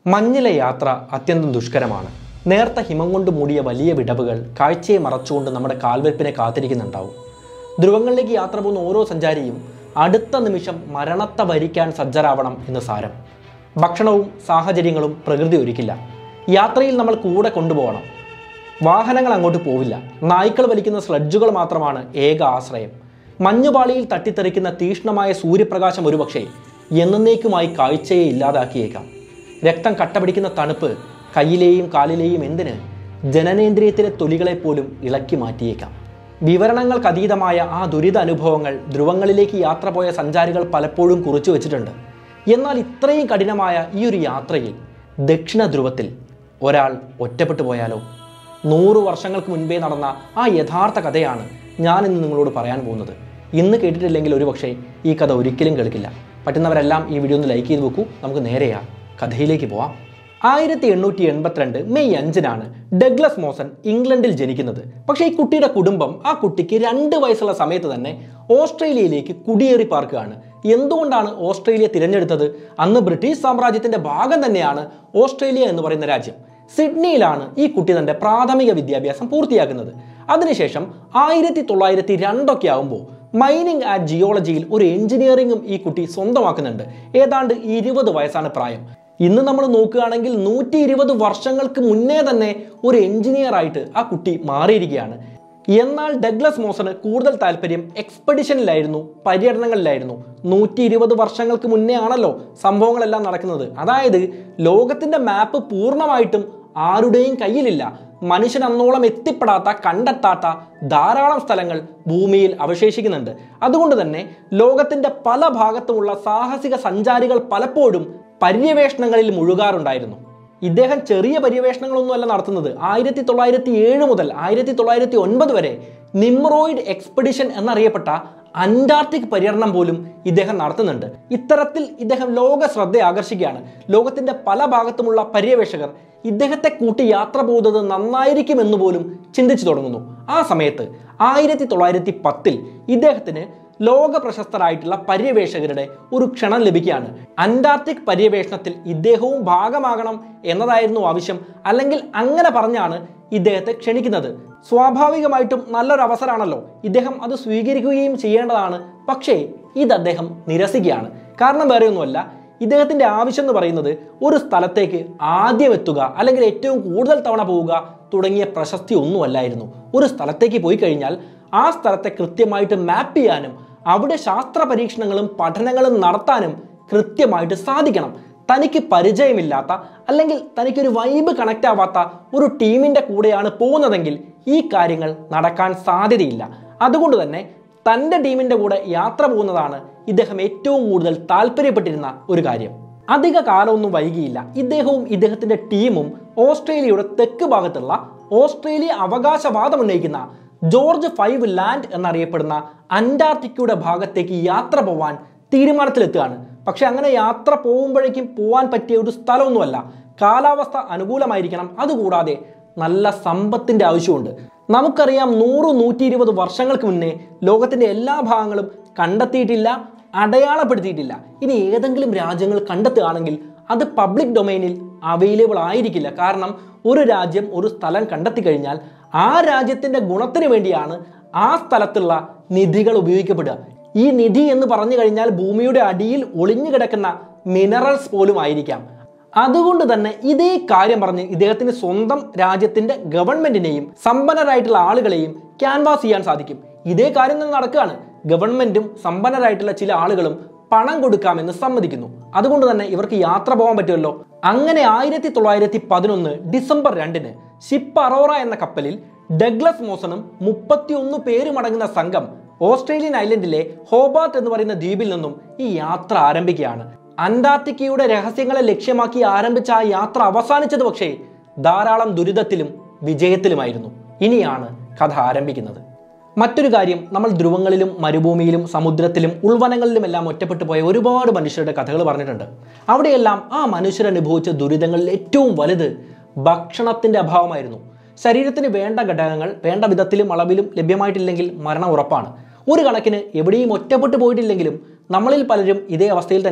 മഞ്ഞിലെ യാത്ര അത്യന്തം ദുഷ്കരമാണ് നേർത്ത ഹിമം കൊണ്ട് മൂടിയ വലിയ വിടവുകൾ കാഴ്ചയെ മറച്ചുകൊണ്ട് നമ്മുടെ കാൽവെപ്പിനെ കാത്തിരിക്കുന്നുണ്ടാവും ധ്രുവങ്ങളിലേക്ക് യാത്ര പോകുന്ന ഓരോ സഞ്ചാരിയും അടുത്ത നിമിഷം മരണത്തെ വരിക്കാൻ സജ്ജരാവണം എന്ന് സാരം ഭക്ഷണവും സാഹചര്യങ്ങളും പ്രകൃതി ഒരുക്കില്ല യാത്രയിൽ നമ്മൾ കൂടെ കൊണ്ടുപോകണം വാഹനങ്ങൾ അങ്ങോട്ട് പോവില്ല നായ്ക്കൾ വലിക്കുന്ന സ്ലഡ്ജുകൾ മാത്രമാണ് ഏക ആശ്രയം മഞ്ഞുപാളിയിൽ തട്ടിത്തെറിക്കുന്ന തീക്ഷ്ണമായ സൂര്യപ്രകാശം ഒരുപക്ഷെ എന്നേക്കുമായി കാഴ്ചയെ ഇല്ലാതാക്കിയേക്കാം രക്തം കട്ടപിടിക്കുന്ന തണുപ്പ് കയ്യിലെയും കാലിലെയും എന്തിന് ജനനേന്ദ്രിയത്തിലെ തൊലികളെ പോലും ഇളക്കി മാറ്റിയേക്കാം വിവരണങ്ങൾക്കതീതമായ ആ ദുരിത അനുഭവങ്ങൾ ധ്രുവങ്ങളിലേക്ക് യാത്ര പോയ സഞ്ചാരികൾ പലപ്പോഴും കുറിച്ചു വച്ചിട്ടുണ്ട് എന്നാൽ ഇത്രയും കഠിനമായ ഈ ഒരു യാത്രയിൽ ദക്ഷിണ ധ്രുവത്തിൽ ഒരാൾ ഒറ്റപ്പെട്ടു പോയാലോ നൂറു വർഷങ്ങൾക്ക് മുൻപേ നടന്ന ആ യഥാർത്ഥ കഥയാണ് ഞാൻ ഇന്ന് നിങ്ങളോട് പറയാൻ പോകുന്നത് ഇന്ന് കേട്ടിട്ടില്ലെങ്കിൽ ഒരുപക്ഷെ ഈ കഥ ഒരിക്കലും കേൾക്കില്ല പറ്റുന്നവരെല്ലാം ഈ വീഡിയോ ഒന്ന് ലൈക്ക് ചെയ്ത് വെക്കൂ നമുക്ക് നേരെയാ കഥയിലേക്ക് പോവാം ആയിരത്തി എണ്ണൂറ്റി എൺപത്തിരണ്ട് മെയ് അഞ്ചിനാണ് ഡഗ്ലസ് മോസൺ ഇംഗ്ലണ്ടിൽ ജനിക്കുന്നത് പക്ഷേ ഈ കുട്ടിയുടെ കുടുംബം ആ കുട്ടിക്ക് രണ്ട് വയസ്സുള്ള സമയത്ത് തന്നെ ഓസ്ട്രേലിയയിലേക്ക് കുടിയേറി പാർക്കുകയാണ് എന്തുകൊണ്ടാണ് ഓസ്ട്രേലിയ തിരഞ്ഞെടുത്തത് അന്ന് ബ്രിട്ടീഷ് സാമ്രാജ്യത്തിന്റെ ഭാഗം തന്നെയാണ് ഓസ്ട്രേലിയ എന്ന് പറയുന്ന രാജ്യം സിഡ്നിയിലാണ് ഈ കുട്ടി തന്റെ പ്രാഥമിക വിദ്യാഭ്യാസം പൂർത്തിയാക്കുന്നത് അതിനുശേഷം ആയിരത്തി തൊള്ളായിരത്തി രണ്ടൊക്കെ ആകുമ്പോൾ മൈനിങ് ആൻഡ് ജിയോളജിയിൽ ഒരു എഞ്ചിനീയറിംഗും ഈ കുട്ടി സ്വന്തമാക്കുന്നുണ്ട് ഏതാണ്ട് ഇരുപത് വയസ്സാണ് പ്രായം ഇന്ന് നമ്മൾ നോക്കുകയാണെങ്കിൽ നൂറ്റി ഇരുപത് വർഷങ്ങൾക്ക് മുന്നേ തന്നെ ഒരു എഞ്ചിനീയർ ആയിട്ട് ആ കുട്ടി മാറിയിരിക്കുകയാണ് എന്നാൽ ഡഗ്ലസ് മോസന് കൂടുതൽ താല്പര്യം എക്സ്പെഡിഷനിലായിരുന്നു പര്യടനങ്ങളിലായിരുന്നു നൂറ്റി ഇരുപത് വർഷങ്ങൾക്ക് മുന്നേ ആണല്ലോ സംഭവങ്ങളെല്ലാം നടക്കുന്നത് അതായത് ലോകത്തിന്റെ മാപ്പ് പൂർണ്ണമായിട്ടും ആരുടെയും കയ്യിലില്ല മനുഷ്യൻ അന്നോളം എത്തിപ്പെടാത്ത കണ്ടെത്താത്ത ധാരാളം സ്ഥലങ്ങൾ ഭൂമിയിൽ അവശേഷിക്കുന്നുണ്ട് അതുകൊണ്ട് തന്നെ ലോകത്തിന്റെ പല ഭാഗത്തുമുള്ള സാഹസിക സഞ്ചാരികൾ പലപ്പോഴും പര്യവേഷണങ്ങളിൽ മുഴുകാറുണ്ടായിരുന്നു ഇദ്ദേഹം ചെറിയ പര്യവേഷണങ്ങളൊന്നുമല്ല നടത്തുന്നത് ആയിരത്തി തൊള്ളായിരത്തി ഏഴ് മുതൽ ആയിരത്തി തൊള്ളായിരത്തി ഒൻപത് വരെ നിമ്രോയിഡ് എക്സ്പെഡിഷൻ എന്നറിയപ്പെട്ട അന്റാർട്ടിക് പര്യടനം പോലും ഇദ്ദേഹം നടത്തുന്നുണ്ട് ഇത്തരത്തിൽ ഇദ്ദേഹം ലോക ശ്രദ്ധ ആകർഷിക്കുകയാണ് ലോകത്തിന്റെ പല ഭാഗത്തുമുള്ള പര്യവേഷകർ ഇദ്ദേഹത്തെ കൂട്ടി യാത്ര പോകുന്നത് നന്നായിരിക്കുമെന്ന് പോലും ചിന്തിച്ചു തുടങ്ങുന്നു ആ സമയത്ത് ആയിരത്തി തൊള്ളായിരത്തി പത്തിൽ ഇദ്ദേഹത്തിന് ലോക പ്രശസ്തരായിട്ടുള്ള പര്യവേഷകരുടെ ഒരു ക്ഷണം ലഭിക്കുകയാണ് അന്റാർട്ടിക് പര്യവേഷണത്തിൽ ഇദ്ദേഹവും ഭാഗമാകണം എന്നതായിരുന്നു ആവശ്യം അല്ലെങ്കിൽ അങ്ങനെ പറഞ്ഞാണ് ഇദ്ദേഹത്തെ ക്ഷണിക്കുന്നത് സ്വാഭാവികമായിട്ടും നല്ലൊരു അവസരമാണല്ലോ ഇദ്ദേഹം അത് സ്വീകരിക്കുകയും ചെയ്യേണ്ടതാണ് പക്ഷേ ഇത് അദ്ദേഹം നിരസിക്കുകയാണ് കാരണം വേറെയൊന്നുമല്ല ഇദ്ദേഹത്തിന്റെ ആവശ്യം എന്ന് പറയുന്നത് ഒരു സ്ഥലത്തേക്ക് ആദ്യം എത്തുക അല്ലെങ്കിൽ ഏറ്റവും കൂടുതൽ തവണ പോവുക തുടങ്ങിയ പ്രശസ്തി ഒന്നുമല്ലായിരുന്നു ഒരു സ്ഥലത്തേക്ക് പോയി കഴിഞ്ഞാൽ ആ സ്ഥലത്തെ കൃത്യമായിട്ട് മാപ്പ് ചെയ്യാനും അവിടെ ശാസ്ത്ര പരീക്ഷണങ്ങളും പഠനങ്ങളും നടത്താനും കൃത്യമായിട്ട് സാധിക്കണം തനിക്ക് പരിചയമില്ലാത്ത അല്ലെങ്കിൽ തനിക്കൊരു വൈബ് കണക്റ്റ് ആവാത്ത ഒരു ടീമിന്റെ കൂടെയാണ് പോകുന്നതെങ്കിൽ ഈ കാര്യങ്ങൾ നടക്കാൻ സാധ്യതയില്ല അതുകൊണ്ട് തന്നെ തൻ്റെ ടീമിന്റെ കൂടെ യാത്ര പോകുന്നതാണ് ഇദ്ദേഹം ഏറ്റവും കൂടുതൽ താല്പര്യപ്പെട്ടിരുന്ന ഒരു കാര്യം അധിക കാലമൊന്നും വൈകിയില്ല ഇദ്ദേഹവും ഇദ്ദേഹത്തിന്റെ ടീമും ഓസ്ട്രേലിയയുടെ തെക്ക് ഭാഗത്തുള്ള ഓസ്ട്രേലിയ അവകാശവാദം ഉന്നയിക്കുന്ന ജോർജ് ഫൈവ് ലാൻഡ് എന്നറിയപ്പെടുന്ന അന്റാർട്ടിക്കയുടെ ഭാഗത്തേക്ക് യാത്ര പോവാൻ തീരുമാനത്തിലെത്തുകയാണ് പക്ഷെ അങ്ങനെ യാത്ര പോകുമ്പോഴേക്കും പോവാൻ പറ്റിയ ഒരു സ്ഥലമൊന്നുമല്ല കാലാവസ്ഥ അനുകൂലമായിരിക്കണം അതുകൂടാതെ നല്ല സമ്പത്തിന്റെ ആവശ്യമുണ്ട് നമുക്കറിയാം നൂറ് നൂറ്റി ഇരുപത് വർഷങ്ങൾക്ക് മുന്നേ ലോകത്തിന്റെ എല്ലാ ഭാഗങ്ങളും കണ്ടെത്തിയിട്ടില്ല അടയാളപ്പെടുത്തിയിട്ടില്ല ഇനി ഏതെങ്കിലും രാജ്യങ്ങൾ കണ്ടെത്തുകയാണെങ്കിൽ അത് പബ്ലിക് ഡൊമൈനിൽ അവൈലബിൾ ആയിരിക്കില്ല കാരണം ഒരു രാജ്യം ഒരു സ്ഥലം കണ്ടെത്തി കഴിഞ്ഞാൽ ആ രാജ്യത്തിന്റെ ഗുണത്തിന് വേണ്ടിയാണ് ആ സ്ഥലത്തുള്ള നിധികൾ ഉപയോഗിക്കപ്പെടുക ഈ നിധി എന്ന് പറഞ്ഞു കഴിഞ്ഞാൽ ഭൂമിയുടെ അടിയിൽ ഒളിഞ്ഞു കിടക്കുന്ന മിനറൽസ് പോലും ആയിരിക്കാം അതുകൊണ്ട് തന്നെ ഇതേ കാര്യം പറഞ്ഞ് ഇദ്ദേഹത്തിന് സ്വന്തം രാജ്യത്തിന്റെ ഗവൺമെന്റിനെയും സമ്പന്നരായിട്ടുള്ള ആളുകളെയും ക്യാൻവാസ് ചെയ്യാൻ സാധിക്കും ഇതേ കാര്യം തന്നെ നടക്കുകയാണ് ഗവൺമെന്റും സമ്പന്നരായിട്ടുള്ള ചില ആളുകളും പണം കൊടുക്കാമെന്ന് സമ്മതിക്കുന്നു അതുകൊണ്ട് തന്നെ ഇവർക്ക് യാത്ര പോകാൻ പറ്റുമല്ലോ അങ്ങനെ ആയിരത്തി തൊള്ളായിരത്തി പതിനൊന്ന് ഡിസംബർ രണ്ടിന് ഷിപ്പ് അറോറ എന്ന കപ്പലിൽ ഡഗ്ലസ് മോസണും മുപ്പത്തിയൊന്ന് പേരുമടങ്ങുന്ന സംഘം ഓസ്ട്രേലിയൻ ഐലൻഡിലെ ഹോബാർട്ട് എന്ന് പറയുന്ന ദ്വീപിൽ നിന്നും ഈ യാത്ര ആരംഭിക്കുകയാണ് അന്റാർട്ടിക്കയുടെ രഹസ്യങ്ങളെ ലക്ഷ്യമാക്കി ആരംഭിച്ച ആ യാത്ര അവസാനിച്ചത് പക്ഷേ ധാരാളം ദുരിതത്തിലും വിജയത്തിലുമായിരുന്നു ഇനിയാണ് കഥ ആരംഭിക്കുന്നത് മറ്റൊരു കാര്യം നമ്മൾ ധ്രുവങ്ങളിലും മരുഭൂമിയിലും സമുദ്രത്തിലും ഉൾവനങ്ങളിലുമെല്ലാം ഒറ്റപ്പെട്ടു പോയ ഒരുപാട് മനുഷ്യരുടെ കഥകൾ പറഞ്ഞിട്ടുണ്ട് അവിടെയെല്ലാം ആ മനുഷ്യരനുഭവിച്ച ദുരിതങ്ങളിൽ ഏറ്റവും വലുത് ഭക്ഷണത്തിന്റെ അഭാവമായിരുന്നു ശരീരത്തിന് വേണ്ട ഘടകങ്ങൾ വേണ്ട വിധത്തിലും അളവിലും ലഭ്യമായിട്ടില്ലെങ്കിൽ മരണം ഉറപ്പാണ് ഒരു കണക്കിന് എവിടെയും ഒറ്റപ്പെട്ടു പോയിട്ടില്ലെങ്കിലും നമ്മളിൽ പലരും ഇതേ അവസ്ഥയിൽ തന്നെയാണ്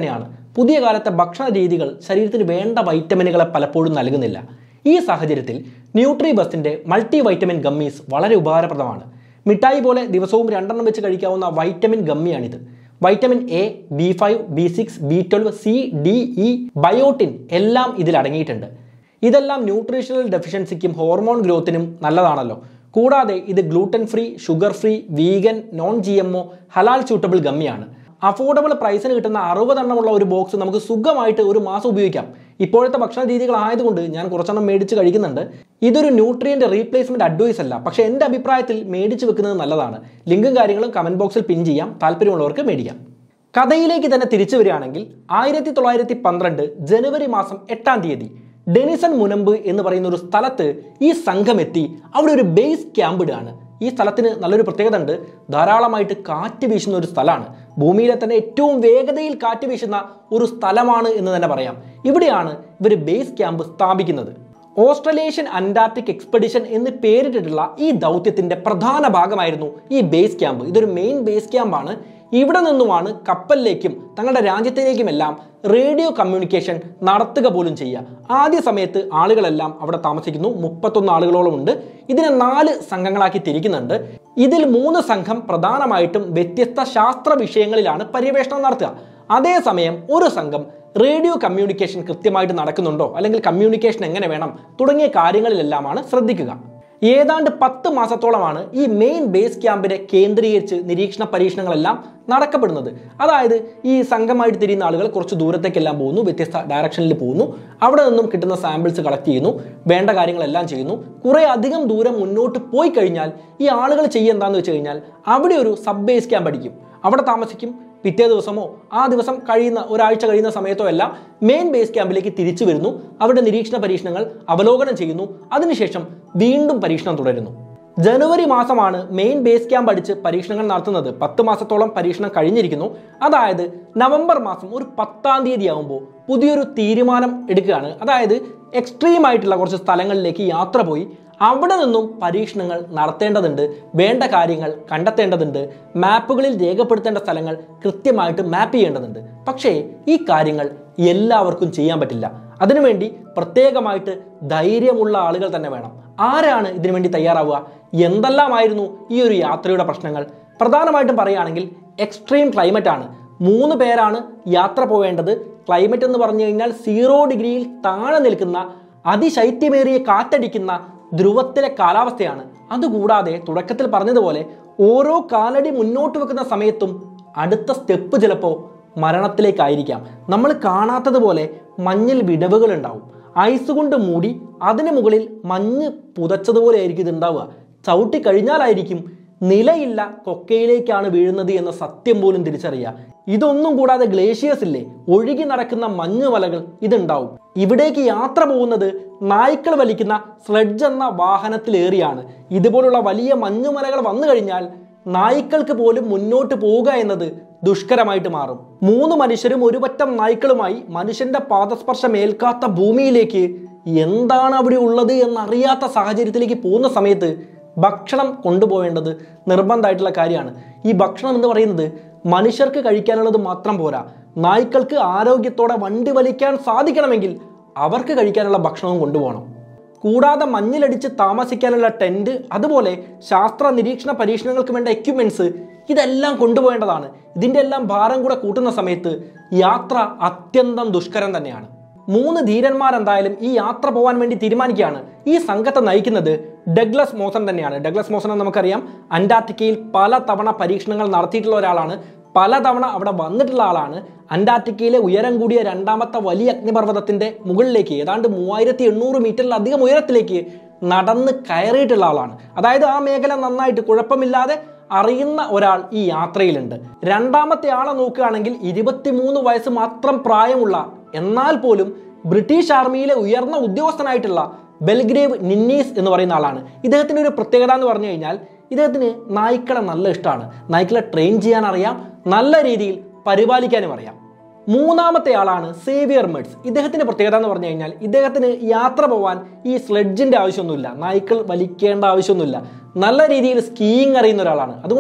പുതിയ കാലത്തെ ഭക്ഷണ രീതികൾ ശരീരത്തിന് വേണ്ട വൈറ്റമിനുകളെ പലപ്പോഴും നൽകുന്നില്ല ഈ സാഹചര്യത്തിൽ ന്യൂട്രി ബസ്റ്റിൻ്റെ മൾട്ടി വൈറ്റമിൻ ഗമ്മീസ് വളരെ ഉപകാരപ്രദമാണ് മിഠായി പോലെ ദിവസവും രണ്ടെണ്ണം വെച്ച് കഴിക്കാവുന്ന വൈറ്റമിൻ ഗമ്മിയാണിത് vitamin A B five B six B twelve C D E biotin എല്ലാം ഇതിൽ അടങ്ങിയിട്ടുണ്ട് ഇതെല്ലാം ന്യൂട്രീഷണൽ ഡെഫിഷ്യൻസിക്കും ഹോർമോൺ ഗ്രോത്തിനും നല്ലതാണല്ലോ കൂടാതെ ഇത് gluten free sugar free vegan non G M O ഹലാൽ സ്യൂട്ടബിൾ ഗമ്മിയാണ് അഫോർഡബിൾ പ്രൈസിന് കിട്ടുന്ന അറുപതെണ്ണമുള്ള ഒരു ബോക്സ് നമുക്ക് സുഖമായിട്ട് ഒരു മാസം ഉപയോഗിക്കാം ഇപ്പോഴത്തെ ഭക്ഷണ രീതികളായതുകൊണ്ട് ഞാൻ കുറച്ചെണ്ണം മേടിച്ച് കഴിക്കുന്നുണ്ട് ഇതൊരു ന്യൂട്രിയൻ്റ് റീപ്ലേസ്മെൻറ്റ് അഡ്വൈസ് അല്ല പക്ഷേ എൻ്റെ അഭിപ്രായത്തിൽ മേടിച്ച് വെക്കുന്നത് നല്ലതാണ് ലിങ്കും കാര്യങ്ങളും കമൻറ്റ് ബോക്സിൽ പിൻ ചെയ്യാം താല്പര്യമുള്ളവർക്ക് മേടിക്കാം കഥയിലേക്ക് തന്നെ തിരിച്ചു വരികയാണെങ്കിൽ ആയിരത്തി തൊള്ളായിരത്തി പന്ത്രണ്ട് ജനുവരി മാസം എട്ടാം തീയതി ഡെനിസൺ മുനമ്പ് എന്ന് പറയുന്ന ഒരു സ്ഥലത്ത് ഈ സംഘം എത്തി അവിടെ ഒരു ബേസ് ക്യാമ്പ് ഇടുകയാണ് ഈ സ്ഥലത്തിന് നല്ലൊരു പ്രത്യേകത ഉണ്ട് ധാരാളമായിട്ട് കാറ്റ് വീശുന്ന ഒരു സ്ഥലമാണ് ഭൂമിയിലെ തന്നെ ഏറ്റവും വേഗതയിൽ കാറ്റ് വീശുന്ന ഒരു സ്ഥലമാണ് എന്ന് തന്നെ പറയാം ഇവിടെയാണ് ഇവർ ബേസ് ക്യാമ്പ് സ്ഥാപിക്കുന്നത് ഓസ്ട്രേലേഷ്യൻ അന്റാർട്ടിക് എക്സ്പെഡിഷൻ എന്ന് പേരിട്ടിട്ടുള്ള ഈ ദൗത്യത്തിന്റെ പ്രധാന ഭാഗമായിരുന്നു ഈ ബേസ് ക്യാമ്പ് ഇതൊരു മെയിൻ ബേസ് ക്യാമ്പാണ് ഇവിടെ നിന്നുമാണ് കപ്പലിലേക്കും തങ്ങളുടെ രാജ്യത്തിലേക്കുമെല്ലാം റേഡിയോ കമ്മ്യൂണിക്കേഷൻ നടത്തുക പോലും ചെയ്യുക ആദ്യ സമയത്ത് ആളുകളെല്ലാം അവിടെ താമസിക്കുന്നു മുപ്പത്തൊന്ന് ആളുകളോളം ഉണ്ട് ഇതിനെ നാല് സംഘങ്ങളാക്കി തിരിക്കുന്നുണ്ട് ഇതിൽ മൂന്ന് സംഘം പ്രധാനമായിട്ടും വ്യത്യസ്ത ശാസ്ത്ര വിഷയങ്ങളിലാണ് പര്യവേഷണം നടത്തുക അതേസമയം ഒരു സംഘം റേഡിയോ കമ്മ്യൂണിക്കേഷൻ കൃത്യമായിട്ട് നടക്കുന്നുണ്ടോ അല്ലെങ്കിൽ കമ്മ്യൂണിക്കേഷൻ എങ്ങനെ വേണം തുടങ്ങിയ കാര്യങ്ങളിലെല്ലാമാണ് ശ്രദ്ധിക്കുക ഏതാണ്ട് പത്ത് മാസത്തോളമാണ് ഈ മെയിൻ ബേസ് ക്യാമ്പിനെ കേന്ദ്രീകരിച്ച് നിരീക്ഷണ പരീക്ഷണങ്ങളെല്ലാം നടക്കപ്പെടുന്നത് അതായത് ഈ സംഘമായിട്ട് തിരിയുന്ന ആളുകൾ കുറച്ച് ദൂരത്തേക്കെല്ലാം പോകുന്നു വ്യത്യസ്ത ഡയറക്ഷനിൽ പോകുന്നു അവിടെ നിന്നും കിട്ടുന്ന സാമ്പിൾസ് കളക്ട് ചെയ്യുന്നു വേണ്ട കാര്യങ്ങളെല്ലാം ചെയ്യുന്നു കുറേ അധികം ദൂരം മുന്നോട്ട് പോയി കഴിഞ്ഞാൽ ഈ ആളുകൾ ചെയ്യുക എന്താണെന്ന് വെച്ച് കഴിഞ്ഞാൽ അവിടെ ഒരു സബ് ബേസ് ക്യാമ്പ് അടിക്കും അവിടെ താമസിക്കും പിറ്റേ ദിവസമോ ആ ദിവസം കഴിയുന്ന ഒരാഴ്ച കഴിയുന്ന സമയത്തോ എല്ലാം മെയിൻ ബേസ് ക്യാമ്പിലേക്ക് തിരിച്ചു വരുന്നു അവിടെ നിരീക്ഷണ പരീക്ഷണങ്ങൾ അവലോകനം ചെയ്യുന്നു അതിനുശേഷം വീണ്ടും പരീക്ഷണം തുടരുന്നു ജനുവരി മാസമാണ് മെയിൻ ബേസ് ക്യാമ്പ് അടിച്ച് പരീക്ഷണങ്ങൾ നടത്തുന്നത് പത്ത് മാസത്തോളം പരീക്ഷണം കഴിഞ്ഞിരിക്കുന്നു അതായത് നവംബർ മാസം ഒരു പത്താം തീയതി ആകുമ്പോൾ പുതിയൊരു തീരുമാനം എടുക്കുകയാണ് അതായത് എക്സ്ട്രീം ആയിട്ടുള്ള കുറച്ച് സ്ഥലങ്ങളിലേക്ക് യാത്ര പോയി അവിടെ നിന്നും പരീക്ഷണങ്ങൾ നടത്തേണ്ടതുണ്ട് വേണ്ട കാര്യങ്ങൾ കണ്ടെത്തേണ്ടതുണ്ട് മാപ്പുകളിൽ രേഖപ്പെടുത്തേണ്ട സ്ഥലങ്ങൾ കൃത്യമായിട്ട് മാപ്പ് ചെയ്യേണ്ടതുണ്ട് പക്ഷേ ഈ കാര്യങ്ങൾ എല്ലാവർക്കും ചെയ്യാൻ പറ്റില്ല അതിനുവേണ്ടി പ്രത്യേകമായിട്ട് ധൈര്യമുള്ള ആളുകൾ തന്നെ വേണം ആരാണ് ഇതിനു വേണ്ടി തയ്യാറാവുക എന്തെല്ലാമായിരുന്നു ഈ ഒരു യാത്രയുടെ പ്രശ്നങ്ങൾ പ്രധാനമായിട്ടും പറയുകയാണെങ്കിൽ എക്സ്ട്രീം ക്ലൈമറ്റ് ആണ് മൂന്ന് പേരാണ് യാത്ര പോവേണ്ടത് ക്ലൈമറ്റ് എന്ന് പറഞ്ഞു കഴിഞ്ഞാൽ സീറോ ഡിഗ്രിയിൽ താഴെ നിൽക്കുന്ന അതിശൈത്യമേറിയ കാറ്റടിക്കുന്ന ധ്രുവത്തിലെ കാലാവസ്ഥയാണ് അതുകൂടാതെ തുടക്കത്തിൽ പറഞ്ഞതുപോലെ ഓരോ കാലടി മുന്നോട്ട് വെക്കുന്ന സമയത്തും അടുത്ത സ്റ്റെപ്പ് ചിലപ്പോൾ മരണത്തിലേക്കായിരിക്കാം നമ്മൾ കാണാത്തതുപോലെ മഞ്ഞിൽ വിടവുകൾ ഉണ്ടാവും ഐസ് കൊണ്ട് മൂടി അതിന് മുകളിൽ മഞ്ഞ് പുതച്ചതുപോലെ ആയിരിക്കും ഇത് ഉണ്ടാവുക ചവിട്ടി കഴിഞ്ഞാലായിരിക്കും നിലയില്ല കൊക്കയിലേക്കാണ് വീഴുന്നത് എന്ന സത്യം പോലും തിരിച്ചറിയുക ഇതൊന്നും കൂടാതെ ഗ്ലേഷ്യേഴ്സ് ഇല്ലേ ഒഴുകി നടക്കുന്ന മഞ്ഞുമലകൾ ഇതുണ്ടാവും ഇവിടേക്ക് യാത്ര പോകുന്നത് നായ്ക്കൾ വലിക്കുന്ന സ്ലെഡ്ജ് എന്ന വാഹനത്തിലേറിയാണ് ഇതുപോലുള്ള വലിയ മഞ്ഞുമലകൾ വന്നു കഴിഞ്ഞാൽ നായ്ക്കൾക്ക് പോലും മുന്നോട്ട് പോവുക എന്നത് ദുഷ്കരമായിട്ട് മാറും മൂന്ന് മനുഷ്യരും ഒരു പറ്റം നായ്ക്കളുമായി മനുഷ്യന്റെ പാദസ്പർശം ഏൽക്കാത്ത ഭൂമിയിലേക്ക് എന്താണ് അവിടെ ഉള്ളത് എന്നറിയാത്ത സാഹചര്യത്തിലേക്ക് പോകുന്ന സമയത്ത് ഭക്ഷണം കൊണ്ടുപോകേണ്ടത് നിർബന്ധമായിട്ടുള്ള കാര്യമാണ് ഈ ഭക്ഷണം എന്ന് പറയുന്നത് മനുഷ്യർക്ക് കഴിക്കാനുള്ളത് മാത്രം പോരാ നായ്ക്കൾക്ക് ആരോഗ്യത്തോടെ വണ്ടി വലിക്കാൻ സാധിക്കണമെങ്കിൽ അവർക്ക് കഴിക്കാനുള്ള ഭക്ഷണവും കൊണ്ടുപോകണം കൂടാതെ മഞ്ഞിലടിച്ച് താമസിക്കാനുള്ള ടെൻറ്റ് അതുപോലെ ശാസ്ത്ര നിരീക്ഷണ പരീക്ഷണങ്ങൾക്ക് വേണ്ട എക്യുപ്മെൻറ്റ്സ് ഇതെല്ലാം കൊണ്ടുപോകേണ്ടതാണ് ഇതിൻ്റെ എല്ലാം ഭാരം കൂടെ കൂട്ടുന്ന സമയത്ത് യാത്ര അത്യന്തം ദുഷ്കരം തന്നെയാണ് മൂന്ന് ധീരന്മാർ എന്തായാലും ഈ യാത്ര പോകാൻ വേണ്ടി തീരുമാനിക്കുകയാണ് ഈ സംഘത്തെ നയിക്കുന്നത് ഡഗ്ലസ് മോസൺ തന്നെയാണ് ഡഗ്ലസ് മോസൺ എന്ന് നമുക്കറിയാം അന്റാർട്ടിക്കയിൽ പല തവണ പരീക്ഷണങ്ങൾ നടത്തിയിട്ടുള്ള ഒരാളാണ് പലതവണ അവിടെ വന്നിട്ടുള്ള ആളാണ് അന്റാർട്ടിക്കയിലെ ഉയരം കൂടിയ രണ്ടാമത്തെ വലിയ അഗ്നിപർവ്വതത്തിന്റെ മുകളിലേക്ക് ഏതാണ്ട് മൂവായിരത്തി എണ്ണൂറ് മീറ്ററിലധികം ഉയരത്തിലേക്ക് നടന്ന് കയറിയിട്ടുള്ള ആളാണ് അതായത് ആ മേഖല നന്നായിട്ട് കുഴപ്പമില്ലാതെ അറിയുന്ന ഒരാൾ ഈ യാത്രയിലുണ്ട് രണ്ടാമത്തെ ആളെ നോക്കുകയാണെങ്കിൽ ഇരുപത്തിമൂന്ന് വയസ്സ് മാത്രം പ്രായമുള്ള എന്നാൽ പോലും ബ്രിട്ടീഷ് ആർമിയിലെ ഉയർന്ന ഉദ്യോഗസ്ഥനായിട്ടുള്ള ബെൽഗ്രേവ് നിന്നീസ് എന്ന് പറയുന്ന ആളാണ് ഇദ്ദേഹത്തിൻ്റെ ഒരു പ്രത്യേകത എന്ന് പറഞ്ഞു കഴിഞ്ഞാൽ ഇദ്ദേഹത്തിന് നായ്ക്കളെ നല്ല ഇഷ്ടമാണ് നായ്ക്കളെ ട്രെയിൻ ചെയ്യാൻ അറിയാം നല്ല രീതിയിൽ പരിപാലിക്കാനും അറിയാം മൂന്നാമത്തെ ആളാണ് സേവിയർ മെഡ്സ് ഇദ്ദേഹത്തിന്റെ പ്രത്യേകത എന്ന് പറഞ്ഞു കഴിഞ്ഞാൽ ഇദ്ദേഹത്തിന് യാത്ര പോവാൻ ഈ സ്ലെഡ്ജിന്റെ ആവശ്യമൊന്നുമില്ല നായ്ക്കൾ വലിക്കേണ്ട ആവശ്യമൊന്നുമില്ല നല്ല രീതിയിൽ സ്കീയിങ് അറിയുന്ന ഒരാളാണ് അതുകൊണ്ട്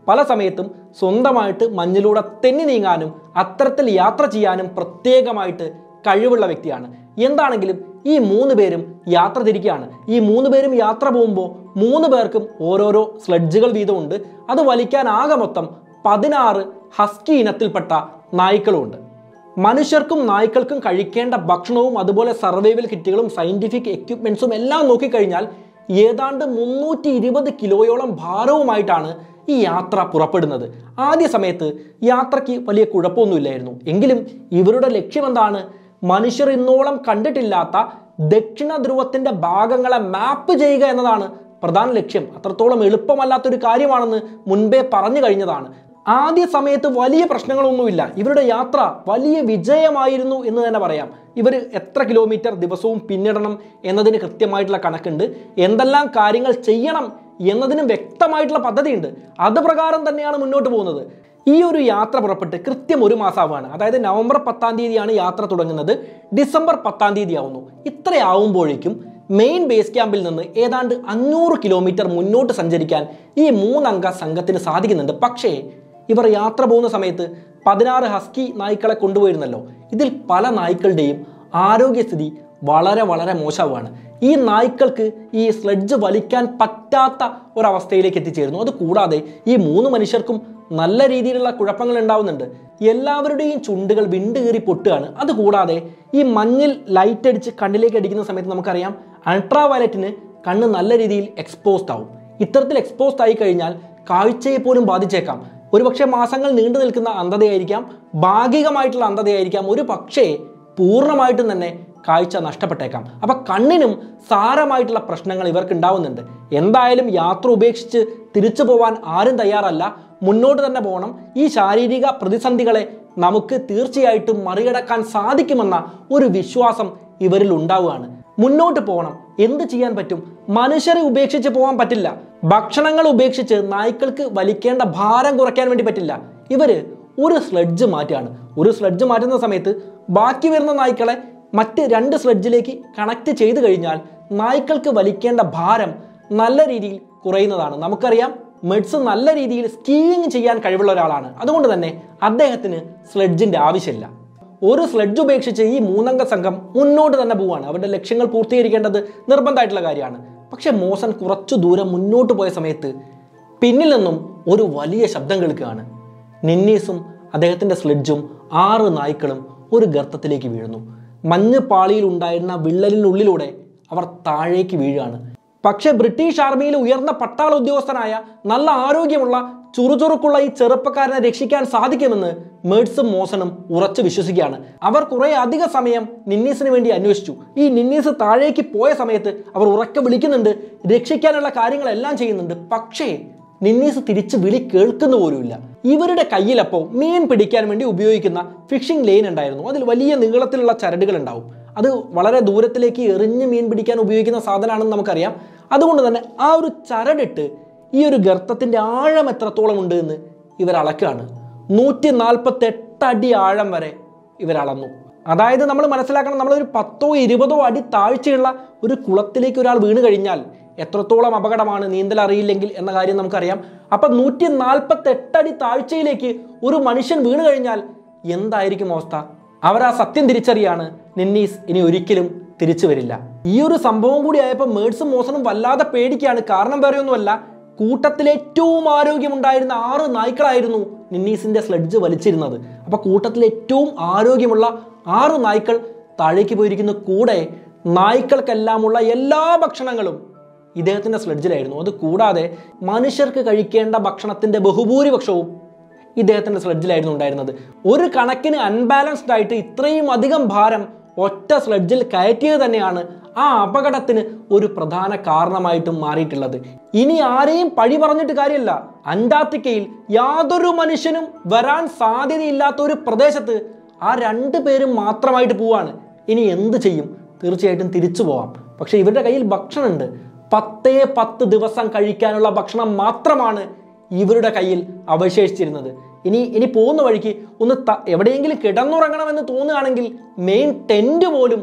പല സമയത്തും സ്വന്തമായിട്ട് മഞ്ഞിലൂടെ തെന്നി നീങ്ങാനും അത്തരത്തിൽ യാത്ര ചെയ്യാനും പ്രത്യേകമായിട്ട് കഴിവുള്ള വ്യക്തിയാണ് എന്താണെങ്കിലും ഈ മൂന്ന് പേരും യാത്ര തിരിക്കുകയാണ് ഈ മൂന്ന് പേരും യാത്ര പോകുമ്പോൾ മൂന്ന് പേർക്കും ഓരോരോ സ്ലഡ്ജുകൾ വീതമുണ്ട് അത് വലിക്കാൻ ആകെ മൊത്തം പതിനാറ് ഹസ്കി ഇനത്തിൽപ്പെട്ട നായ്ക്കളുമുണ്ട് മനുഷ്യർക്കും നായ്ക്കൾക്കും കഴിക്കേണ്ട ഭക്ഷണവും അതുപോലെ സർവൈവൽ കിറ്റുകളും സയന്റിഫിക് എക്യുപ്മെന്റ്സും എല്ലാം നോക്കിക്കഴിഞ്ഞാൽ ഏതാണ്ട് മുന്നൂറ്റി ഇരുപത് കിലോയോളം ഭാരവുമായിട്ടാണ് ഈ യാത്ര പുറപ്പെടുന്നത് ആദ്യ സമയത്ത് യാത്രയ്ക്ക് വലിയ കുഴപ്പമൊന്നുമില്ലായിരുന്നു എങ്കിലും ഇവരുടെ ലക്ഷ്യം എന്താണ് മനുഷ്യർ ഇന്നോളം കണ്ടിട്ടില്ലാത്ത ദക്ഷിണ ധ്രുവത്തിന്റെ ഭാഗങ്ങളെ മാപ്പ് ചെയ്യുക എന്നതാണ് പ്രധാന ലക്ഷ്യം അത്രത്തോളം എളുപ്പമല്ലാത്തൊരു കാര്യമാണെന്ന് മുൻപേ പറഞ്ഞു കഴിഞ്ഞതാണ് ആദ്യ സമയത്ത് വലിയ പ്രശ്നങ്ങളൊന്നുമില്ല ഇവരുടെ യാത്ര വലിയ വിജയമായിരുന്നു എന്ന് തന്നെ പറയാം ഇവർ എത്ര കിലോമീറ്റർ ദിവസവും പിന്നിടണം എന്നതിന് കൃത്യമായിട്ടുള്ള കണക്കുണ്ട് എന്തെല്ലാം കാര്യങ്ങൾ ചെയ്യണം എന്നതിന് വ്യക്തമായിട്ടുള്ള പദ്ധതിയുണ്ട് അത് പ്രകാരം തന്നെയാണ് മുന്നോട്ട് പോകുന്നത് ഈ ഒരു യാത്ര പുറപ്പെട്ട് കൃത്യം ഒരു മാസമാവാണ് അതായത് നവംബർ പത്താം തീയതിയാണ് യാത്ര തുടങ്ങുന്നത് ഡിസംബർ പത്താം തീയതി ആവുന്നു ഇത്രയാവുമ്പോഴേക്കും മെയിൻ ബേസ് ക്യാമ്പിൽ നിന്ന് ഏതാണ്ട് അഞ്ഞൂറ് കിലോമീറ്റർ മുന്നോട്ട് സഞ്ചരിക്കാൻ ഈ മൂന്നംഗ സംഘത്തിന് സാധിക്കുന്നുണ്ട് പക്ഷേ ഇവർ യാത്ര പോകുന്ന സമയത്ത് പതിനാറ് ഹസ്കി നായ്ക്കളെ കൊണ്ടുപോയിരുന്നല്ലോ ഇതിൽ പല നായ്ക്കളുടെയും ആരോഗ്യസ്ഥിതി വളരെ വളരെ മോശമാണ് ഈ നായ്ക്കൾക്ക് ഈ സ്ലെഡ്ജ് വലിക്കാൻ പറ്റാത്ത ഒരവസ്ഥയിലേക്ക് എത്തിച്ചേരുന്നു അത് കൂടാതെ ഈ മൂന്ന് മനുഷ്യർക്കും നല്ല രീതിയിലുള്ള കുഴപ്പങ്ങൾ ഉണ്ടാവുന്നുണ്ട് എല്ലാവരുടെയും ചുണ്ടുകൾ വിണ്ട് കീറി പൊട്ടുകയാണ് അതുകൂടാതെ ഈ മഞ്ഞിൽ ലൈറ്റ് അടിച്ച് കണ്ണിലേക്ക് അടിക്കുന്ന സമയത്ത് നമുക്കറിയാം അൾട്രാ വയലറ്റിന് കണ്ണ് നല്ല രീതിയിൽ എക്സ്പോസ്ഡ് ആവും ഇത്തരത്തിൽ എക്സ്പോസ്ഡ് ആയി കഴിഞ്ഞാൽ കാഴ്ചയെ പോലും ബാധിച്ചേക്കാം ഒരുപക്ഷെ മാസങ്ങൾ നീണ്ടു നിൽക്കുന്ന അന്ധതയായിരിക്കാം ഭാഗികമായിട്ടുള്ള അന്ധതയായിരിക്കാം ഒരു പക്ഷേ പൂർണ്ണമായിട്ടും തന്നെ കാഴ്ച നഷ്ടപ്പെട്ടേക്കാം അപ്പൊ കണ്ണിനും സാരമായിട്ടുള്ള പ്രശ്നങ്ങൾ ഇവർക്ക് ഉണ്ടാവുന്നുണ്ട് എന്തായാലും യാത്ര ഉപേക്ഷിച്ച് തിരിച്ചു പോവാൻ ആരും തയ്യാറല്ല മുന്നോട്ട് തന്നെ പോകണം ഈ ശാരീരിക പ്രതിസന്ധികളെ നമുക്ക് തീർച്ചയായിട്ടും മറികടക്കാൻ സാധിക്കുമെന്ന ഒരു വിശ്വാസം ഇവരിൽ ഉണ്ടാവുകയാണ് മുന്നോട്ട് പോകണം എന്ത് ചെയ്യാൻ പറ്റും മനുഷ്യരെ ഉപേക്ഷിച്ച് പോകാൻ പറ്റില്ല ഭക്ഷണങ്ങൾ ഉപേക്ഷിച്ച് നായ്ക്കൾക്ക് വലിക്കേണ്ട ഭാരം കുറയ്ക്കാൻ വേണ്ടി പറ്റില്ല ഇവര് ഒരു സ്ലെഡ്ജ് മാറ്റുകയാണ് ഒരു സ്ലെഡ്ജ് മാറ്റുന്ന സമയത്ത് ബാക്കി വരുന്ന നായ്ക്കളെ മറ്റ് രണ്ട് സ്ലെഡ്ജിലേക്ക് കണക്ട് ചെയ്ത് കഴിഞ്ഞാൽ നായ്ക്കൾക്ക് വലിക്കേണ്ട ഭാരം നല്ല രീതിയിൽ കുറയുന്നതാണ് നമുക്കറിയാം മെഡ്സ് നല്ല രീതിയിൽ സ്കീയിങ് ചെയ്യാൻ കഴിവുള്ള ഒരാളാണ് അതുകൊണ്ട് തന്നെ അദ്ദേഹത്തിന് സ്ലെഡ്ജിന്റെ ആവശ്യമില്ല ഒരു സ്ലെഡ്ജ് ഉപേക്ഷിച്ച് ഈ മൂന്നംഗ സംഘം മുന്നോട്ട് തന്നെ പോവാണ് അവരുടെ ലക്ഷ്യങ്ങൾ പൂർത്തീകരിക്കേണ്ടത് നിർബന്ധമായിട്ടുള്ള കാര്യമാണ് പക്ഷെ മോസൻ കുറച്ചു ദൂരം മുന്നോട്ട് പോയ സമയത്ത് പിന്നിൽ നിന്നും ഒരു വലിയ ശബ്ദം കേൾക്കുകയാണ് നിന്നീസും അദ്ദേഹത്തിന്റെ സ്ലെഡ്ജും ആറ് നായ്ക്കളും ഒരു ഗർത്തത്തിലേക്ക് വീഴുന്നു മഞ്ഞ് പാളിയിൽ ഉണ്ടായിരുന്ന വിള്ളലിനുള്ളിലൂടെ അവർ താഴേക്ക് വീഴുകയാണ് പക്ഷേ ബ്രിട്ടീഷ് ആർമിയിൽ ഉയർന്ന പട്ടാള ഉദ്യോഗസ്ഥനായ നല്ല ആരോഗ്യമുള്ള ചുറുചുറുക്കുള്ള ഈ ചെറുപ്പക്കാരനെ രക്ഷിക്കാൻ സാധിക്കുമെന്ന് മേഡ്സും മോസണും ഉറച്ചു വിശ്വസിക്കുകയാണ് അവർ കുറെ അധിക സമയം നിന്നീസിന് വേണ്ടി അന്വേഷിച്ചു ഈ നിന്നീസ് താഴേക്ക് പോയ സമയത്ത് അവർ ഉറക്കെ വിളിക്കുന്നുണ്ട് രക്ഷിക്കാനുള്ള കാര്യങ്ങളെല്ലാം ചെയ്യുന്നുണ്ട് പക്ഷേ നിന്നീസ് തിരിച്ച് വിളി കേൾക്കുന്ന പോലുമില്ല ഇവരുടെ കയ്യിലപ്പോൾ മീൻ പിടിക്കാൻ വേണ്ടി ഉപയോഗിക്കുന്ന ഫിഷിംഗ് ലൈൻ ഉണ്ടായിരുന്നു അതിൽ വലിയ നീളത്തിലുള്ള ചരടുകൾ ഉണ്ടാവും അത് വളരെ ദൂരത്തിലേക്ക് എറിഞ്ഞ് മീൻ പിടിക്കാൻ ഉപയോഗിക്കുന്ന സാധനമാണെന്ന് നമുക്കറിയാം അതുകൊണ്ട് തന്നെ ആ ഒരു ചരടിട്ട് ഈ ഒരു ഗർത്തത്തിന്റെ ആഴം എത്രത്തോളം ഉണ്ട് എന്ന് ഇവർ അളക്കുകയാണ് നൂറ്റി നാൽപ്പത്തെട്ട് അടി ആഴം വരെ ഇവർ അളന്നു അതായത് നമ്മൾ മനസ്സിലാക്കണം നമ്മളൊരു പത്തോ ഇരുപതോ അടി താഴ്ചയുള്ള ഒരു കുളത്തിലേക്ക് ഒരാൾ വീണ് കഴിഞ്ഞാൽ എത്രത്തോളം അപകടമാണ് നീന്തൽ അറിയില്ലെങ്കിൽ എന്ന കാര്യം നമുക്കറിയാം അപ്പം നൂറ്റി നാൽപ്പത്തെട്ട് അടി താഴ്ചയിലേക്ക് ഒരു മനുഷ്യൻ വീണ് കഴിഞ്ഞാൽ എന്തായിരിക്കും അവസ്ഥ അവർ ആ സത്യം തിരിച്ചറിയാണ് നിന്നീസ് ഇനി ഒരിക്കലും തിരിച്ചു വരില്ല ഈ ഒരു സംഭവം കൂടി ആയപ്പോൾ മേഡ്സും മോസണും വല്ലാതെ പേടിക്കുകയാണ് കാരണം വേറെയൊന്നുമല്ല കൂട്ടത്തിൽ ഏറ്റവും ആരോഗ്യമുണ്ടായിരുന്ന ആറ് നായ്ക്കളായിരുന്നു നിന്നീസിന്റെ സ്ലെഡ്ജ് വലിച്ചിരുന്നത് അപ്പൊ കൂട്ടത്തിൽ ഏറ്റവും ആരോഗ്യമുള്ള ആറ് നായ്ക്കൾ താഴേക്ക് പോയിരിക്കുന്ന കൂടെ നായ്ക്കൾക്കെല്ലാമുള്ള എല്ലാ ഭക്ഷണങ്ങളും ഇദ്ദേഹത്തിന്റെ സ്ലെഡ്ജിലായിരുന്നു അത് കൂടാതെ മനുഷ്യർക്ക് കഴിക്കേണ്ട ഭക്ഷണത്തിന്റെ ബഹുഭൂരിപക്ഷവും ഇദ്ദേഹത്തിന്റെ സ്ലെഡ്ജിലായിരുന്നു ഉണ്ടായിരുന്നത് ഒരു കണക്കിന് അൺബാലൻസ്ഡ് ആയിട്ട് ഇത്രയും അധികം ഭാരം ഒറ്റ സ്ലെഡ്ജിൽ കയറ്റിയത് തന്നെയാണ് ആ അപകടത്തിന് ഒരു പ്രധാന കാരണമായിട്ടും മാറിയിട്ടുള്ളത് ഇനി ആരെയും പഴി പറഞ്ഞിട്ട് കാര്യമില്ല അന്റാർട്ടിക്കയിൽ യാതൊരു മനുഷ്യനും വരാൻ സാധ്യതയില്ലാത്ത ഒരു പ്രദേശത്ത് ആ രണ്ട് പേരും മാത്രമായിട്ട് പോവാണ് ഇനി എന്ത് ചെയ്യും തീർച്ചയായിട്ടും തിരിച്ചു പോവാം പക്ഷെ ഇവരുടെ കയ്യിൽ ഭക്ഷണമുണ്ട് പത്തേ പത്ത് ദിവസം കഴിക്കാനുള്ള ഭക്ഷണം മാത്രമാണ് ഇവരുടെ കയ്യിൽ അവശേഷിച്ചിരുന്നത് ഇനി ഇനി പോകുന്ന വഴിക്ക് ഒന്ന് ത- എവിടെയെങ്കിലും കിടന്നുറങ്ങണമെന്ന് തോന്നുകയാണെങ്കിൽ മെയിൻ ടെന്റ് പോലും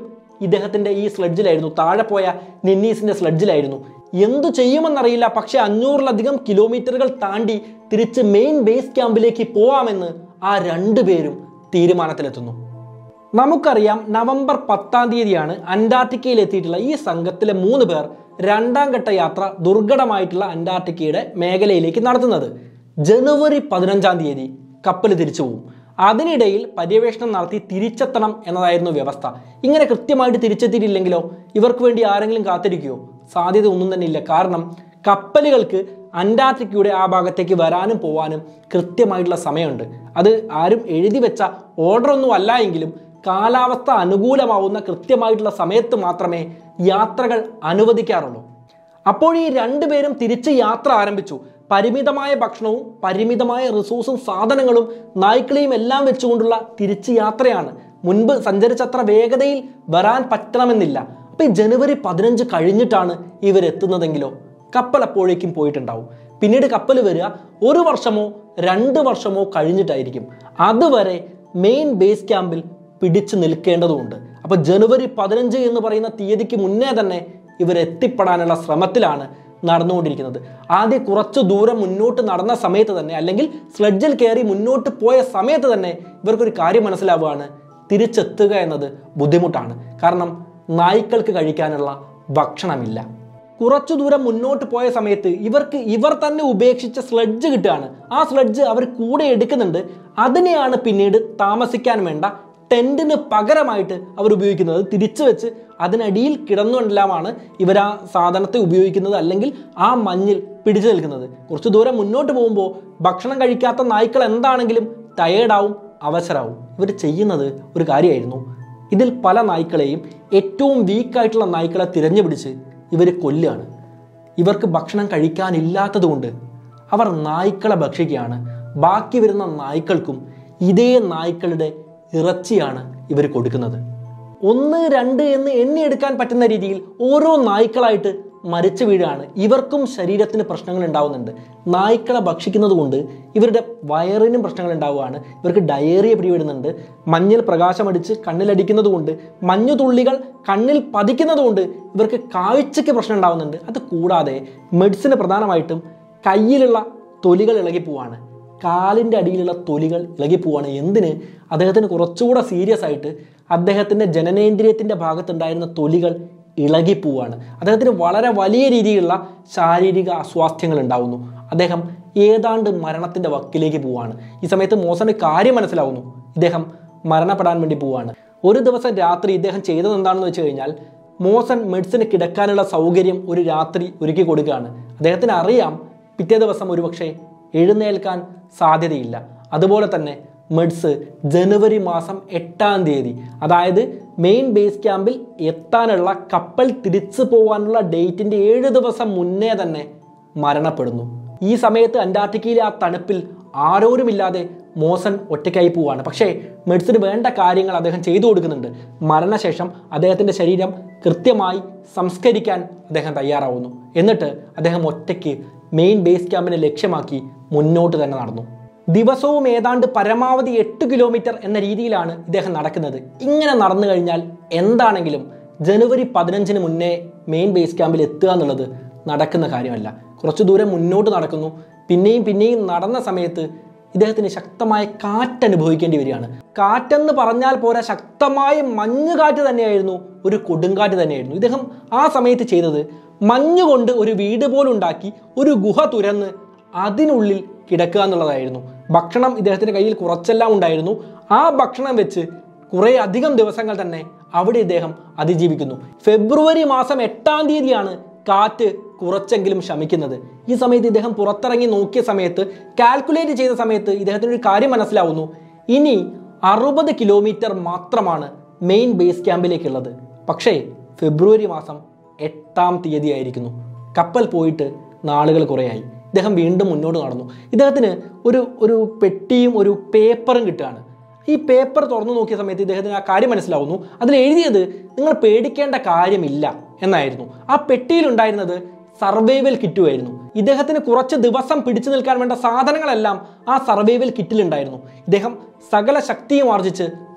ഇദ്ദേഹത്തിന്റെ ഈ സ്ലെഡ്ജിലായിരുന്നു താഴെ പോയ നിന്നീസിന്റെ സ്ലെഡ്ജിലായിരുന്നു എന്തു ചെയ്യുമെന്നറിയില്ല പക്ഷെ അഞ്ഞൂറിലധികം കിലോമീറ്ററുകൾ താണ്ടി തിരിച്ച് മെയിൻ ബേസ് ക്യാമ്പിലേക്ക് പോവാമെന്ന് ആ രണ്ടുപേരും തീരുമാനത്തിലെത്തുന്നു നമുക്കറിയാം നവംബർ പത്താം തീയതിയാണ് അന്റാർട്ടിക്കയിൽ എത്തിയിട്ടുള്ള ഈ സംഘത്തിലെ മൂന്ന് പേർ രണ്ടാം ഘട്ട യാത്ര ദുർഘടമായിട്ടുള്ള അന്റാർട്ടിക്കയുടെ മേഖലയിലേക്ക് നടത്തുന്നത് ജനുവരി പതിനഞ്ചാം തീയതി കപ്പൽ തിരിച്ചു പോകും അതിനിടയിൽ പര്യവേഷണം നടത്തി തിരിച്ചെത്തണം എന്നതായിരുന്നു വ്യവസ്ഥ ഇങ്ങനെ കൃത്യമായിട്ട് തിരിച്ചെത്തിയിട്ടില്ലെങ്കിലോ ഇവർക്ക് വേണ്ടി ആരെങ്കിലും കാത്തിരിക്കുകയോ സാധ്യത ഒന്നും തന്നെ ഇല്ല കാരണം കപ്പലുകൾക്ക് അന്റാർട്ടിക്കയുടെ ആ ഭാഗത്തേക്ക് വരാനും പോവാനും കൃത്യമായിട്ടുള്ള സമയമുണ്ട് അത് ആരും എഴുതി വെച്ച ഓർഡർ ഒന്നും അല്ല എങ്കിലും കാലാവസ്ഥ അനുകൂലമാവുന്ന കൃത്യമായിട്ടുള്ള സമയത്ത് മാത്രമേ യാത്രകൾ അനുവദിക്കാറുള്ളൂ അപ്പോൾ ഈ രണ്ടുപേരും തിരിച്ച് യാത്ര ആരംഭിച്ചു പരിമിതമായ ഭക്ഷണവും പരിമിതമായ റിസോഴ്സും സാധനങ്ങളും നായ്ക്കളെയും എല്ലാം വെച്ചുകൊണ്ടുള്ള തിരിച്ച് യാത്രയാണ് മുൻപ് സഞ്ചരിച്ചത്ര വേഗതയിൽ വരാൻ പറ്റണമെന്നില്ല അപ്പൊ ഈ ജനുവരി പതിനഞ്ച് കഴിഞ്ഞിട്ടാണ് ഇവരെത്തുന്നതെങ്കിലോ കപ്പൽ അപ്പോഴേക്കും പോയിട്ടുണ്ടാവും പിന്നീട് കപ്പൽ വരിക ഒരു വർഷമോ രണ്ട് വർഷമോ കഴിഞ്ഞിട്ടായിരിക്കും അതുവരെ മെയിൻ ബേസ് ക്യാമ്പിൽ പിടിച്ചു നിൽക്കേണ്ടതുണ്ട് അപ്പൊ ജനുവരി പതിനഞ്ച് എന്ന് പറയുന്ന തീയതിക്ക് മുന്നേ തന്നെ ഇവർ എത്തിപ്പെടാനുള്ള ശ്രമത്തിലാണ് നടന്നുകൊണ്ടിരിക്കുന്നത് ആദ്യം കുറച്ച് ദൂരം മുന്നോട്ട് നടന്ന സമയത്ത് തന്നെ അല്ലെങ്കിൽ സ്ലെഡ്ജിൽ കയറി മുന്നോട്ട് പോയ സമയത്ത് തന്നെ ഇവർക്കൊരു കാര്യം മനസ്സിലാവുകയാണ് തിരിച്ചെത്തുക എന്നത് ബുദ്ധിമുട്ടാണ് കാരണം നായ്ക്കൾക്ക് കഴിക്കാനുള്ള ഭക്ഷണമില്ല കുറച്ചു ദൂരം മുന്നോട്ട് പോയ സമയത്ത് ഇവർക്ക് ഇവർ തന്നെ ഉപേക്ഷിച്ച സ്ലെഡ്ജ് കിട്ടുകയാണ് ആ സ്ലെഡ്ജ് അവർ കൂടെ എടുക്കുന്നുണ്ട് അതിനെയാണ് പിന്നീട് താമസിക്കാൻ വേണ്ട ടെൻറ്റിന് പകരമായിട്ട് അവർ ഉപയോഗിക്കുന്നത് തിരിച്ചു വെച്ച് അതിനടിയിൽ കിടന്നുകൊണ്ടെല്ലാമാണ് ഇവർ ആ സാധനത്തെ ഉപയോഗിക്കുന്നത് അല്ലെങ്കിൽ ആ മഞ്ഞിൽ പിടിച്ചു നിൽക്കുന്നത് കുറച്ച് ദൂരം മുന്നോട്ട് പോകുമ്പോൾ ഭക്ഷണം കഴിക്കാത്ത നായ്ക്കൾ എന്താണെങ്കിലും ടയേർഡാവും അവസരാവും ഇവർ ചെയ്യുന്നത് ഒരു കാര്യമായിരുന്നു ഇതിൽ പല നായ്ക്കളെയും ഏറ്റവും വീക്കായിട്ടുള്ള നായ്ക്കളെ തിരഞ്ഞു പിടിച്ച് ഇവർ കൊല്ലുകയാണ് ഇവർക്ക് ഭക്ഷണം കഴിക്കാനില്ലാത്തതുകൊണ്ട് അവർ നായ്ക്കളെ ഭക്ഷിക്കുകയാണ് ബാക്കി വരുന്ന നായ്ക്കൾക്കും ഇതേ നായ്ക്കളുടെ ഇറച്ചിയാണ് ഇവർ കൊടുക്കുന്നത് ഒന്ന് രണ്ട് എന്ന് എണ്ണിയെടുക്കാൻ പറ്റുന്ന രീതിയിൽ ഓരോ നായ്ക്കളായിട്ട് മരിച്ചു വീഴാണ് ഇവർക്കും ശരീരത്തിന് പ്രശ്നങ്ങൾ ഉണ്ടാവുന്നുണ്ട് നായ്ക്കളെ ഭക്ഷിക്കുന്നത് കൊണ്ട് ഇവരുടെ വയറിനും പ്രശ്നങ്ങൾ ഉണ്ടാവുകയാണ് ഇവർക്ക് ഡയേറിയ പിടിപെടുന്നുണ്ട് മഞ്ഞിൽ പ്രകാശമടിച്ച് കണ്ണിലടിക്കുന്നത് കൊണ്ട് മഞ്ഞുതുള്ളികൾ കണ്ണിൽ പതിക്കുന്നത് കൊണ്ട് ഇവർക്ക് കാഴ്ചയ്ക്ക് പ്രശ്നം ഉണ്ടാവുന്നുണ്ട് അത് കൂടാതെ മെഡിസിന് പ്രധാനമായിട്ടും കയ്യിലുള്ള തൊലികൾ ഇളകിപ്പോവാണ് കാലിൻ്റെ അടിയിലുള്ള തൊലികൾ ഇളകിപ്പോവാണ് എന്തിന് അദ്ദേഹത്തിന് കുറച്ചുകൂടെ സീരിയസ് ആയിട്ട് അദ്ദേഹത്തിൻ്റെ ജനനേന്ദ്രിയത്തിൻ്റെ ഭാഗത്തുണ്ടായിരുന്ന തൊലികൾ ഇളകിപ്പോവാണ് അദ്ദേഹത്തിന് വളരെ വലിയ രീതിയിലുള്ള ശാരീരിക അസ്വാസ്ഥ്യങ്ങൾ ഉണ്ടാവുന്നു അദ്ദേഹം ഏതാണ്ട് മരണത്തിൻ്റെ വക്കിലേക്ക് പോവാണ് ഈ സമയത്ത് മോസന് കാര്യം മനസ്സിലാവുന്നു ഇദ്ദേഹം മരണപ്പെടാൻ വേണ്ടി പോവാണ് ഒരു ദിവസം രാത്രി ഇദ്ദേഹം ചെയ്തത് എന്താണെന്ന് വെച്ച് കഴിഞ്ഞാൽ മോസൻ മെഡിസിന് കിടക്കാനുള്ള സൗകര്യം ഒരു രാത്രി ഒരുക്കി കൊടുക്കുകയാണ് അദ്ദേഹത്തിന് അറിയാം പിറ്റേ ദിവസം ഒരുപക്ഷെ എഴുന്നേൽക്കാൻ സാധ്യതയില്ല അതുപോലെ തന്നെ മെഡ്സ് ജനുവരി മാസം എട്ടാം തീയതി അതായത് മെയിൻ ബേസ് ക്യാമ്പിൽ എത്താനുള്ള കപ്പൽ തിരിച്ചു പോകാനുള്ള ഡേറ്റിൻ്റെ ഏഴ് ദിവസം മുന്നേ തന്നെ മരണപ്പെടുന്നു ഈ സമയത്ത് അന്റാർട്ടിക്കയിലെ ആ തണുപ്പിൽ ആരോരുമില്ലാതെ മോസൻ ഒറ്റയ്ക്കായി പോവാണ് പക്ഷേ മെഡ്സിന് വേണ്ട കാര്യങ്ങൾ അദ്ദേഹം ചെയ്തു കൊടുക്കുന്നുണ്ട് മരണശേഷം അദ്ദേഹത്തിൻ്റെ ശരീരം കൃത്യമായി സംസ്കരിക്കാൻ അദ്ദേഹം തയ്യാറാവുന്നു എന്നിട്ട് അദ്ദേഹം ഒറ്റയ്ക്ക് മെയിൻ ബേസ് ക്യാമ്പിനെ ലക്ഷ്യമാക്കി മുന്നോട്ട് തന്നെ നടന്നു ദിവസവും ഏതാണ്ട് പരമാവധി എട്ട് കിലോമീറ്റർ എന്ന രീതിയിലാണ് ഇദ്ദേഹം നടക്കുന്നത് ഇങ്ങനെ നടന്നു കഴിഞ്ഞാൽ എന്താണെങ്കിലും ജനുവരി പതിനഞ്ചിന് മുന്നേ മെയിൻ ബേസ് ക്യാമ്പിൽ എത്തുക എന്നുള്ളത് നടക്കുന്ന കാര്യമല്ല കുറച്ച് ദൂരം മുന്നോട്ട് നടക്കുന്നു പിന്നെയും പിന്നെയും നടന്ന സമയത്ത് ഇദ്ദേഹത്തിന് ശക്തമായ കാറ്റ് അനുഭവിക്കേണ്ടി വരികയാണ് കാറ്റെന്ന് പറഞ്ഞാൽ പോരാ ശക്തമായ മഞ്ഞുകാറ്റ് തന്നെയായിരുന്നു ഒരു കൊടുങ്കാറ്റ് തന്നെയായിരുന്നു ഇദ്ദേഹം ആ സമയത്ത് ചെയ്തത് മഞ്ഞുകൊണ്ട് ഒരു വീട് പോലുണ്ടാക്കി ഒരു ഗുഹ തുരന്ന് അതിനുള്ളിൽ കിടക്കുക എന്നുള്ളതായിരുന്നു ഭക്ഷണം ഇദ്ദേഹത്തിൻ്റെ കയ്യിൽ കുറച്ചെല്ലാം ഉണ്ടായിരുന്നു ആ ഭക്ഷണം വെച്ച് കുറേ അധികം ദിവസങ്ങൾ തന്നെ അവിടെ ഇദ്ദേഹം അതിജീവിക്കുന്നു ഫെബ്രുവരി മാസം എട്ടാം തീയതിയാണ് കാറ്റ് കുറച്ചെങ്കിലും ശമിക്കുന്നത് ഈ സമയത്ത് ഇദ്ദേഹം പുറത്തിറങ്ങി നോക്കിയ സമയത്ത് കാൽക്കുലേറ്റ് ചെയ്ത സമയത്ത് ഇദ്ദേഹത്തിന് ഒരു കാര്യം മനസ്സിലാവുന്നു ഇനി അറുപത് കിലോമീറ്റർ മാത്രമാണ് മെയിൻ ബേസ് ക്യാമ്പിലേക്കുള്ളത് പക്ഷേ ഫെബ്രുവരി മാസം എട്ടാം തീയതി ആയിരിക്കുന്നു കപ്പൽ പോയിട്ട് നാളുകൾ കുറേയായി ഇദ്ദേഹം വീണ്ടും മുന്നോട്ട് നടന്നു ഇദ്ദേഹത്തിന് ഒരു ഒരു പെട്ടിയും ഒരു പേപ്പറും കിട്ടുകയാണ് ഈ പേപ്പർ തുറന്നു നോക്കിയ സമയത്ത് ഇദ്ദേഹത്തിന് ആ കാര്യം മനസ്സിലാവുന്നു അതിൽ എഴുതിയത് നിങ്ങൾ പേടിക്കേണ്ട കാര്യമില്ല എന്നായിരുന്നു ആ പെട്ടിയിലുണ്ടായിരുന്നത് സർവൈവൽ കിറ്റുമായിരുന്നു ഇദ്ദേഹത്തിന് കുറച്ച് ദിവസം പിടിച്ചു നിൽക്കാൻ വേണ്ട സാധനങ്ങളെല്ലാം ആ സർവൈവൽ കിറ്റിലുണ്ടായിരുന്നു ഇദ്ദേഹം സകല ശക്തിയും ആർജിച്ച്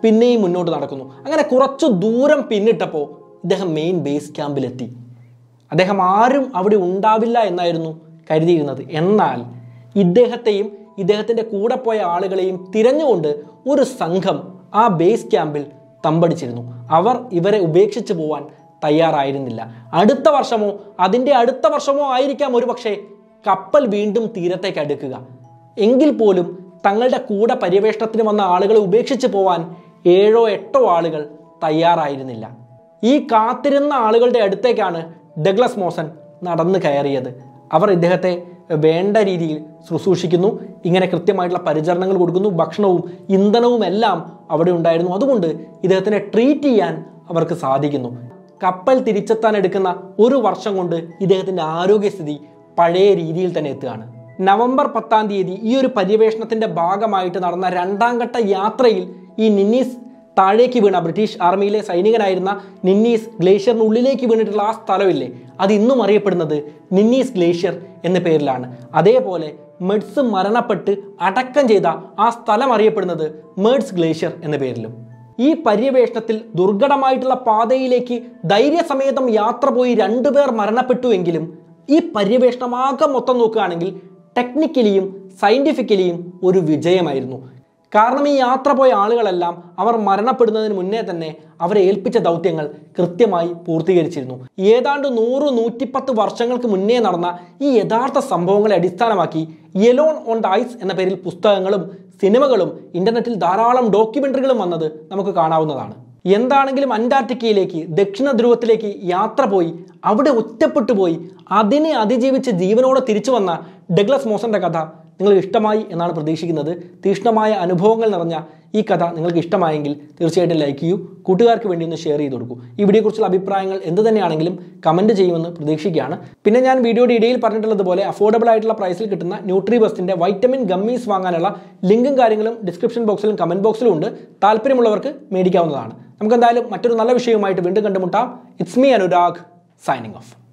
പിന്നെയും മുന്നോട്ട് നടക്കുന്നു അങ്ങനെ കുറച്ചു ദൂരം പിന്നിട്ടപ്പോൾ ഇദ്ദേഹം മെയിൻ ബേസ് ക്യാമ്പിലെത്തി അദ്ദേഹം ആരും അവിടെ ഉണ്ടാവില്ല എന്നായിരുന്നു കരുതിയിരുന്നത് എന്നാൽ ഇദ്ദേഹത്തെയും ഇദ്ദേഹത്തിൻ്റെ കൂടെ പോയ ആളുകളെയും തിരഞ്ഞുകൊണ്ട് ഒരു സംഘം ആ ബേസ് ക്യാമ്പിൽ തമ്പടിച്ചിരുന്നു അവർ ഇവരെ ഉപേക്ഷിച്ച് പോവാൻ തയ്യാറായിരുന്നില്ല അടുത്ത വർഷമോ അതിൻ്റെ അടുത്ത വർഷമോ ആയിരിക്കാം ഒരു പക്ഷേ കപ്പൽ വീണ്ടും തീരത്തേക്ക് അടുക്കുക എങ്കിൽ പോലും തങ്ങളുടെ കൂടെ പര്യവേഷണത്തിന് വന്ന ആളുകളെ ഉപേക്ഷിച്ച് പോവാൻ ഏഴോ എട്ടോ ആളുകൾ തയ്യാറായിരുന്നില്ല ഈ കാത്തിരുന്ന ആളുകളുടെ അടുത്തേക്കാണ് ഡഗ്ലസ് മോസൻ നടന്നു കയറിയത് അവർ ഇദ്ദേഹത്തെ വേണ്ട രീതിയിൽ ശുശ്രൂഷിക്കുന്നു ഇങ്ങനെ കൃത്യമായിട്ടുള്ള പരിചരണങ്ങൾ കൊടുക്കുന്നു ഭക്ഷണവും ഇന്ധനവും എല്ലാം അവിടെ ഉണ്ടായിരുന്നു അതുകൊണ്ട് ഇദ്ദേഹത്തിനെ ട്രീറ്റ് ചെയ്യാൻ അവർക്ക് സാധിക്കുന്നു കപ്പൽ തിരിച്ചെത്താൻ എടുക്കുന്ന ഒരു വർഷം കൊണ്ട് ഇദ്ദേഹത്തിൻ്റെ ആരോഗ്യസ്ഥിതി പഴയ രീതിയിൽ തന്നെ എത്തുകയാണ് നവംബർ പത്താം തീയതി ഈ ഒരു പര്യവേഷണത്തിന്റെ ഭാഗമായിട്ട് നടന്ന രണ്ടാം ഘട്ട യാത്രയിൽ ഈ നിന്നീസ് താഴേക്ക് വീണ ബ്രിട്ടീഷ് ആർമിയിലെ സൈനികനായിരുന്ന നിന്നീസ് ഗ്ലേഷ്യറിനുള്ളിലേക്ക് വീണിട്ടുള്ള ആ സ്ഥലമില്ലേ അത് ഇന്നും അറിയപ്പെടുന്നത് നിന്നീസ് ഗ്ലേഷ്യർ എന്ന പേരിലാണ് അതേപോലെ മെഡ്സ് മരണപ്പെട്ട് അടക്കം ചെയ്ത ആ സ്ഥലം അറിയപ്പെടുന്നത് മേഡ്സ് ഗ്ലേഷ്യർ എന്ന പേരിലും ഈ പര്യവേഷണത്തിൽ ദുർഘടമായിട്ടുള്ള പാതയിലേക്ക് ധൈര്യസമേതം യാത്ര പോയി രണ്ടുപേർ മരണപ്പെട്ടുവെങ്കിലും ഈ പര്യവേഷണമാകെ മൊത്തം നോക്കുകയാണെങ്കിൽ ടെക്നിക്കലിയും സയൻറ്റിഫിക്കലിയും ഒരു വിജയമായിരുന്നു കാരണം ഈ യാത്ര പോയ ആളുകളെല്ലാം അവർ മരണപ്പെടുന്നതിന് മുന്നേ തന്നെ അവരെ ഏൽപ്പിച്ച ദൗത്യങ്ങൾ കൃത്യമായി പൂർത്തീകരിച്ചിരുന്നു ഏതാണ്ട് നൂറ് നൂറ്റിപ്പത്ത് വർഷങ്ങൾക്ക് മുന്നേ നടന്ന ഈ യഥാർത്ഥ സംഭവങ്ങളെ അടിസ്ഥാനമാക്കി യെലോൺ ഓൺ ദ ഐസ് എന്ന പേരിൽ പുസ്തകങ്ങളും സിനിമകളും ഇന്റർനെറ്റിൽ ധാരാളം ഡോക്യുമെന്ററികളും വന്നത് നമുക്ക് കാണാവുന്നതാണ് എന്താണെങ്കിലും അന്റാർട്ടിക്കയിലേക്ക് ദക്ഷിണ ധ്രുവത്തിലേക്ക് യാത്ര പോയി അവിടെ ഒറ്റപ്പെട്ടു പോയി അതിനെ അതിജീവിച്ച് ജീവനോടെ തിരിച്ചു വന്ന ഡഗ്ലസ് മോസന്റെ കഥ നിങ്ങൾക്ക് ഇഷ്ടമായി എന്നാണ് പ്രതീക്ഷിക്കുന്നത് തീക്ഷ്ണമായ അനുഭവങ്ങൾ നിറഞ്ഞ ഈ കഥ നിങ്ങൾക്ക് ഇഷ്ടമായെങ്കിൽ തീർച്ചയായിട്ടും ലൈക്ക് ചെയ്യൂ കൂട്ടുകാർക്ക് വേണ്ടി ഒന്ന് ഷെയർ ചെയ്ത് കൊടുക്കൂ ഈ വീഡിയോയെക്കുറിച്ചുള്ള അഭിപ്രായങ്ങൾ എന്ത് തന്നെയാണെങ്കിലും കമൻറ്റ് ചെയ്യുമെന്ന് പ്രതീക്ഷിക്കുകയാണ് പിന്നെ ഞാൻ വീഡിയോയുടെ ഇടയിൽ പറഞ്ഞിട്ടുള്ളതുപോലെ അഫോർഡബിൾ ആയിട്ടുള്ള പ്രൈസിൽ കിട്ടുന്ന ന്യൂട്രി ബസ്റ്റിൻ്റെ വൈറ്റമിൻ ഗമ്മീസ് വാങ്ങാനുള്ള ലിങ്കും കാര്യങ്ങളും ഡിസ്ക്രിപ്ഷൻ ബോക്സിലും കമൻറ്റ് ബോക്സിലും ഉണ്ട് താല്പര്യമുള്ളവർക്ക് മേടിക്കാവുന്നതാണ് നമുക്ക് എന്തായാലും മറ്റൊരു നല്ല വിഷയവുമായിട്ട് വീണ്ടും കണ്ടുമുട്ടാം it's me Anurag signing of